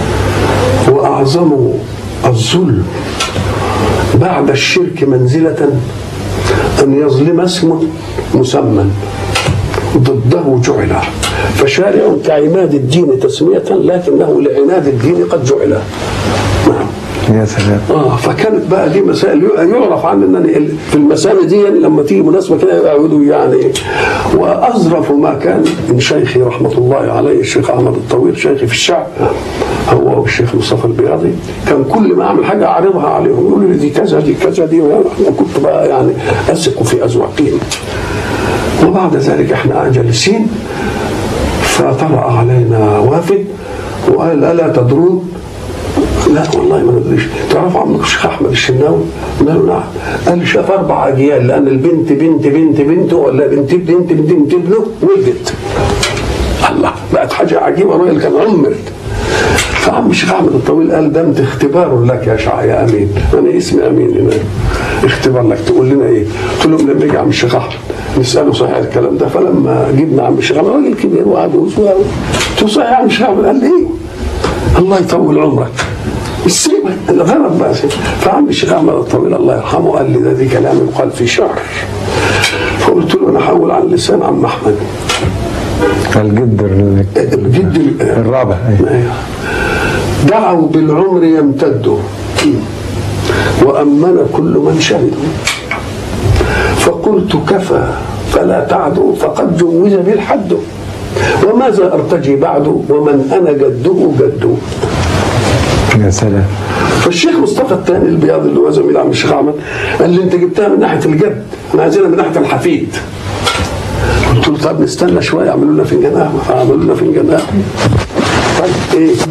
C: وأعظم الظلم بعد الشرك منزلة أن يظلم اسم مسمى ضده جعل فشارع كعماد الدين تسمية لكنه لعناد الدين قد جعل نعم
A: يا سلام
C: اه فكانت بقى دي مسائل يعرف عن انني في المسائل دي يعني لما تيجي مناسبه كده يقعدوا يعني واظرف ما كان من شيخي رحمه الله عليه الشيخ احمد الطويل شيخي في الشعب هو والشيخ مصطفى البياضي كان كل ما اعمل حاجه اعرضها عليهم يقولوا لي دي كذا دي كذا دي وكنت بقى يعني اثق في اذواقهم وبعد ذلك احنا جالسين فطلع علينا وافد وقال الا تدرون لا والله ما ندريش تعرف عمك الشيخ احمد الشناوي قلنا له نعم قال لي شاف اربع اجيال لان البنت بنت بنت بنته ولا بنت بنت بنت بنت ابنه ولدت الله بقت حاجه عجيبه الراجل كان عمر فعم الشيخ احمد الطويل قال ده انت اختبار لك يا شع يا امين انا اسمي امين هنا اختبار لك تقول لنا ايه؟ قلت لهم لما يجي عم الشيخ احمد نساله صحيح الكلام ده فلما جبنا عم الشيخ احمد راجل كبير وعجوز قلت له صحيح يا عم الشيخ احمد قال لي ايه؟ الله يطول عمرك السيبة الغرض بقى فعم الشيخ احمد الطويل الله يرحمه قال لي ده دي كلام يقال في شعر فقلت له انا هحول عن لسان عم احمد
A: الجد ال-
C: الجد ال-
A: الرابع
C: أيوة. دعوا بالعمر يمتد وأمن كل من شهدوا فقلت كفى فلا تعدوا فقد جوز بالحد وماذا أرتجي بعد ومن أنا جده جده
A: يا سلام
C: فالشيخ مصطفى الثاني البياض اللي هو زميل عم الشيخ احمد قال لي انت جبتها من ناحيه الجد احنا عايزينها من ناحيه الحفيد قلت له طب نستنى شويه اعملوا لنا فنجان قهوه فعملوا لنا فنجان قهوه طيب ايه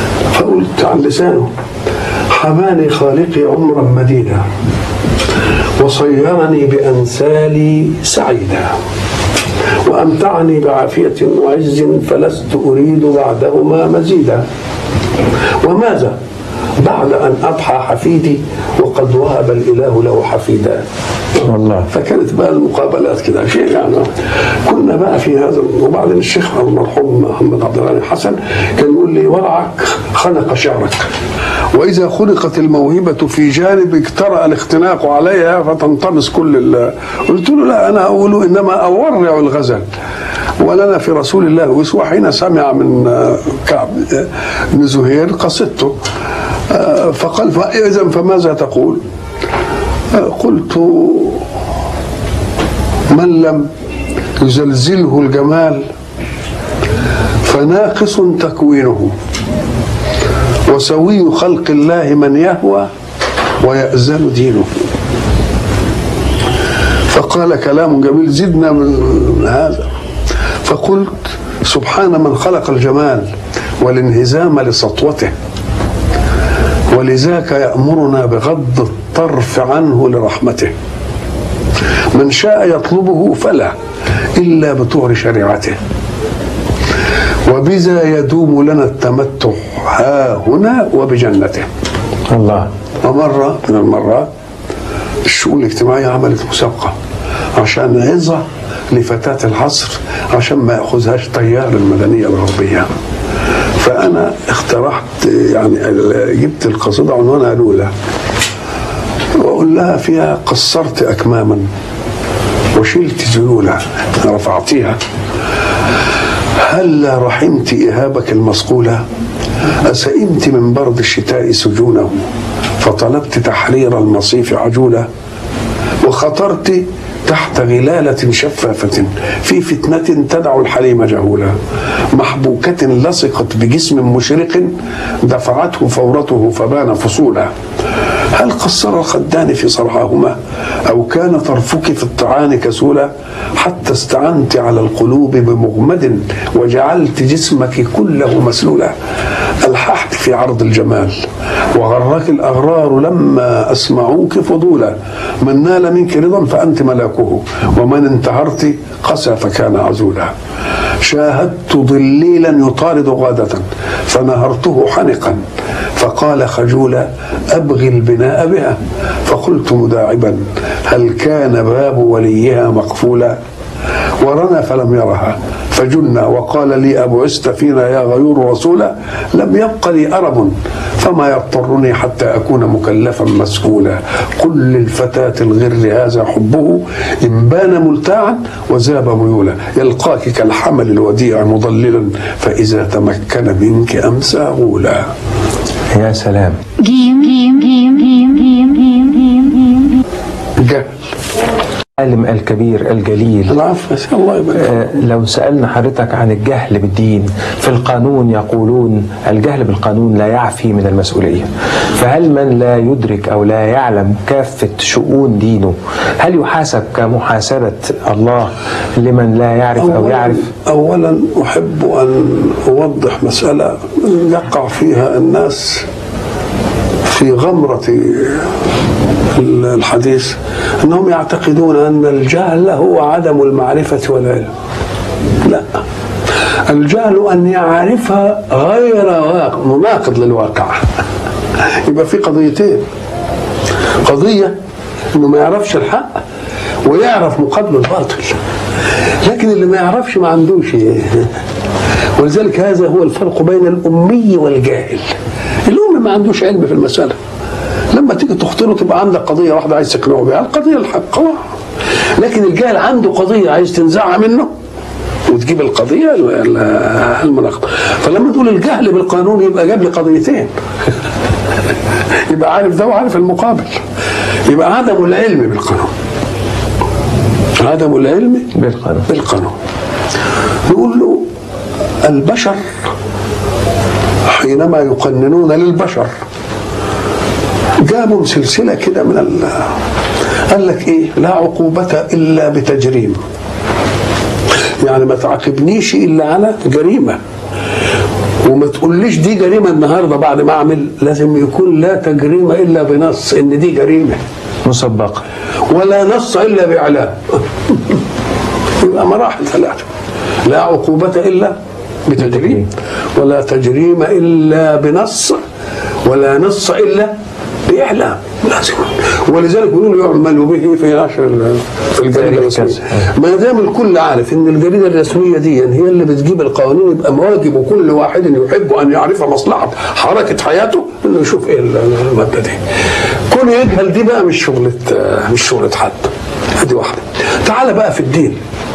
C: فقلت عن لسانه حماني خالقي عمرا مديدا وصيرني بأنسالي سعيدا وأمتعني بعافية وعز فلست أريد بعدهما مزيدا وماذا بعد أن أضحى حفيدي وقد وهب الإله له حفيدا
A: والله
C: فكانت بقى المقابلات كده شيء يعني كنا بقى في هذا وبعدين الشيخ المرحوم محمد عبد الغني حسن كان يقول لي ورعك خنق شعرك واذا خلقت الموهبه في جانبك ترى الاختناق عليها فتنطمس كل ال- قلت له لا انا اقول انما اورع الغزل ولنا في رسول الله اسوه حين سمع من آه، كعب آه، بن زهير قصدته آه، فقال اذا فماذا تقول؟ قلت من لم يزلزله الجمال فناقص تكوينه وسوي خلق الله من يهوى ويأزل دينه فقال كلام جميل زدنا من هذا فقلت سبحان من خلق الجمال والانهزام لسطوته ولذاك يأمرنا بغض الطرف عنه لرحمته من شاء يطلبه فلا إلا بطور شريعته وبذا يدوم لنا التمتع ها هنا وبجنته
A: الله
C: ومرة من المرات الشؤون الاجتماعية عملت مسابقة عشان عظة لفتاة العصر عشان ما يأخذهاش طيار المدنية الغربية فأنا اقترحت يعني جبت القصيدة عنوانها الأولى وأقول لها فيها قصرت أكماما وشلت ذيولا رفعتيها هلا رحمت إهابك المصقولة أسئمت من برد الشتاء سجونه فطلبت تحرير المصيف عجولة وخطرت تحت غلالة شفافة في فتنة تدع الحليم جهولا محبوكة لصقت بجسم مشرق دفعته فورته فبان فصولا هل قصر الخدان في صرعاهما أو كان طرفك في الطعان كسولا حتى استعنت على القلوب بمغمد وجعلت جسمك كله مسلولا ألححت في عرض الجمال وغرك الأغرار لما أسمعوك فضولا من نال منك رضا فأنت ملاكه ومن انتهرت قسى فكان عزولا شاهدت ضليلا يطارد غادة فنهرته حنقا فقال خجولا أبغي البناء بها فقلت مداعبا هل كان باب وليها مقفولا ورنا فلم يرها فجن وقال لي أبعثت فينا يا غيور رسولا لم يبق لي أرب فما يضطرني حتى أكون مكلفا مسؤولا قل للفتاة الغر هذا حبه إن بان ملتاعا وزاب ميولا يلقاك كالحمل الوديع مضللا فإذا تمكن منك أمسى غولا
A: يا سلام
B: جيم جيم جيم جيم جيم جيم جيم جيم
C: جهل
A: العالم الكبير الجليل
C: العفو يا سيدي، الله يبارك
A: آه، لو سألنا حضرتك عن الجهل بالدين في القانون يقولون الجهل بالقانون لا يعفي من المسؤولية فهل من لا يدرك أو لا يعلم كافة شؤون دينه هل يحاسب كمحاسبة الله لمن لا يعرف أو يعرف
C: أولا أحب أن أوضح مسألة يقع فيها الناس في غمرة الحديث أنهم يعتقدون أن الجهل هو عدم المعرفة والعلم لا الجهل أن يعرفها غير واقع مناقض للواقع يبقى في قضيتين قضية انه ما يعرفش الحق ويعرف مقابله الباطل لكن اللي ما يعرفش ما عندوش ولذلك هذا هو الفرق بين الأمي والجاهل الأمي ما عندوش علم في المسألة لما تيجي تخطره تبقى عندك قضية واحدة عايز تقنعه بها القضية الحق لكن الجاهل عنده قضية عايز تنزعها منه وتجيب القضية المناقضة فلما تقول الجهل بالقانون يبقى جاب لي قضيتين يبقى عارف ده وعارف المقابل يبقى عدم العلم بالقانون عدم العلم
A: بالقانون
C: بالقانون نقول له البشر حينما يقننون للبشر جابوا سلسلة كده من ال قال لك ايه لا عقوبة إلا بتجريم يعني ما تعاقبنيش إلا على جريمة وما تقوليش دي جريمة النهاردة بعد ما أعمل لازم يكون لا تجريمة إلا بنص إن دي جريمة
A: مسبقة
C: ولا نص الا باعلام يبقى مراحل ثلاثه لا عقوبه الا بتجريم ولا تجريم الا بنص ولا نص الا باعلام لازم ولذلك بيقولوا يعمل به في نشر ال- في الجريده الرسميه ما دام الكل عارف ان الجريده الرسميه دي هي اللي بتجيب القوانين يبقى واجب كل واحد يحب ان يعرف مصلحه حركه حياته انه يشوف ايه الماده دي كون يجهل دي بقى مش شغله مش شغله حد ادي واحده تعال بقى في الدين